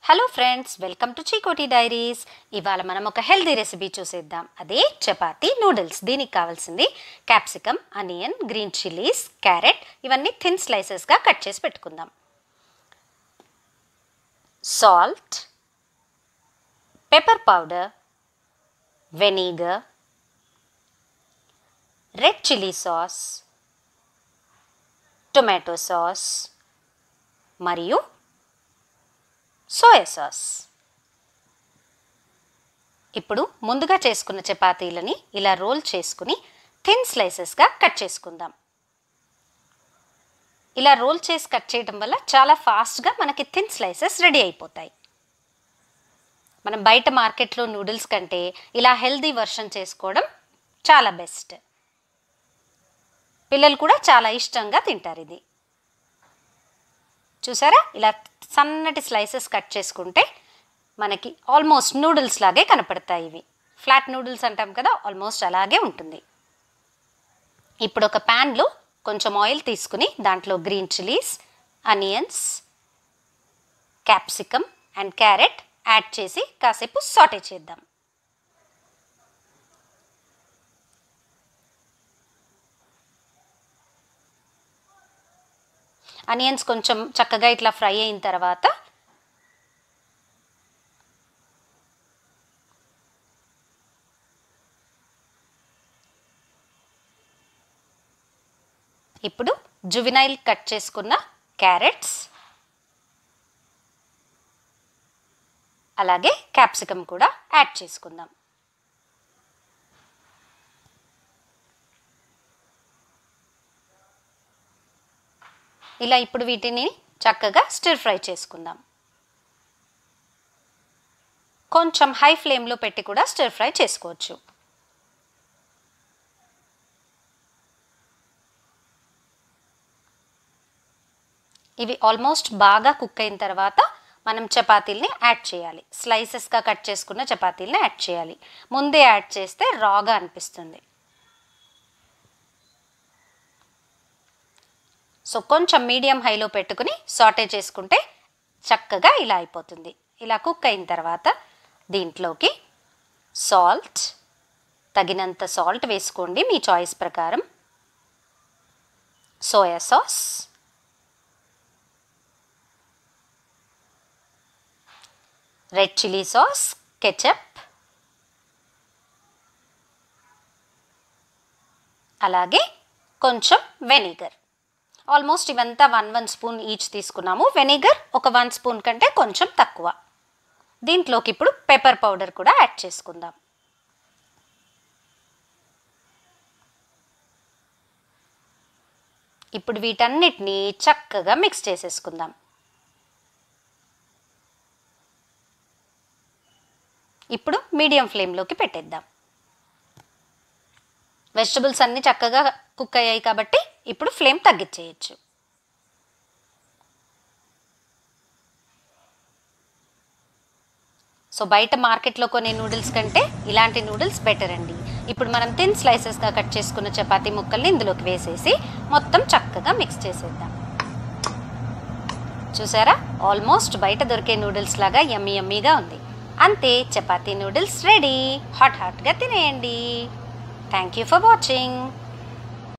hello friends welcome to Cheekoti diaries ఇవాళ మనం ఒక హెల్దీ రెసిపీ చూసేద్దాం అదే చపాతీ నూడిల్స్ దీనికి కావాల్సింది capsicum onion green chillies carrot ఇవన్నీ థిన్ స్లైసెస్గా కట్ చేసి పెట్టుకుందాం salt pepper powder vinegar red chilli sauce tomato sauce మరియు సోయా సాస్ ఇప్పుడు ముందుగా చేసుకున్న చపాతీలని ఇలా రోల్ చేసుకుని థిన్ స్లైసెస్గా కట్ చేసుకుందాం ఇలా రోల్ చేసి కట్ చేయడం వల్ల చాలా ఫాస్ట్గా మనకి థిన్ స్లైసెస్ రెడీ అయిపోతాయి మనం బయట మార్కెట్లో నూడిల్స్ కంటే ఇలా హెల్దీ వర్షన్ చేసుకోవడం చాలా బెస్ట్ పిల్లలు కూడా చాలా ఇష్టంగా తింటారు ఇది చూసారా ఇలా సన్నటి స్లైసెస్ కట్ చేసుకుంటే మనకి ఆల్మోస్ట్ నూడిల్స్ లాగే కనపడతాయి ఇవి ఫ్లాట్ నూడిల్స్ అంటాం కదా ఆల్మోస్ట్ అలాగే ఉంటుంది ఇప్పుడు ఒక ప్యాన్లో కొంచెం ఆయిల్ తీసుకుని దాంట్లో green chillies onions capsicum and carrot add చేసి కాసేపు సాటే చేద్దాం అనియన్స్ కొంచెం చక్కగా ఇట్లా ఫ్రై అయిన తర్వాత ఇప్పుడు జువినైల్ కట్ చేసుకున్న క్యారెట్స్ అలాగే క్యాప్సికమ్ కూడా యాడ్ చేసుకుందాం ఇలా ఇప్పుడు వీటిని చక్కగా స్టిర్ ఫ్రై చేసుకుందాం కొంచెం హై ఫ్లేమ్లో పెట్టి కూడా స్టిర్ ఫ్రై చేసుకోవచ్చు ఇవి ఆల్మోస్ట్ బాగా కుక్ అయిన తర్వాత మనం చపాతీల్ని యాడ్ చేయాలి స్లైసెస్గా కట్ చేసుకున్న చపాతీల్ని యాడ్ చేయాలి ముందే యాడ్ చేస్తే రాగా అనిపిస్తుంది సో కొంచెం మీడియం హైలో పెట్టుకుని సాటే చేసుకుంటే చక్కగా ఇలా అయిపోతుంది ఇలా కుక్ అయిన తర్వాత దీంట్లోకి సాల్ట్ తగినంత సాల్ట్ వేసుకోండి మీ చాయిస్ ప్రకారం soya sauce red chilli sauce ketchup అలాగే కొంచెం వెనిగర్ ఆల్మోస్ట్ ఇవంతా వన్ వన్ స్పూన్ ఈచ్ తీసుకున్నాము వెనిగర్ ఒక వన్ స్పూన్ కంటే కొంచెం తక్కువ దీంట్లోకి ఇప్పుడు పెప్పర్ పౌడర్ కూడా యాడ్ చేసుకుందాం ఇప్పుడు వీటన్నిటిని చక్కగా మిక్స్ చేసేసుకుందాం ఇప్పుడు మీడియం ఫ్లేమ్లోకి పెట్టేద్దాం వెజిటబుల్స్ అన్నీ చక్కగా కుక్ అయ్యాయి కాబట్టి ఇప్పుడు ఫ్లేమ్ తగ్గించేయచ్చు సో బయట మార్కెట్లో కొనే నూడిల్స్ కంటే ఇలాంటి నూడిల్స్ బెటర్ అండి ఇప్పుడు మనం థిన్ స్లైసెస్గా కట్ చేసుకున్న చపాతీ ముక్కల్ని ఇందులోకి వేసేసి మొత్తం చక్కగా మిక్స్ చేసేద్దాం చూసారా ఆల్మోస్ట్ బయట దొరికే నూడిల్స్ లాగా యమ్మీ యమ్మీగా ఉంది అంతే చపాతీ నూడిల్స్ రెడీ హాట్ హాట్గా తినేయండి థ్యాంక్ యూ ఫర్ వాచింగ్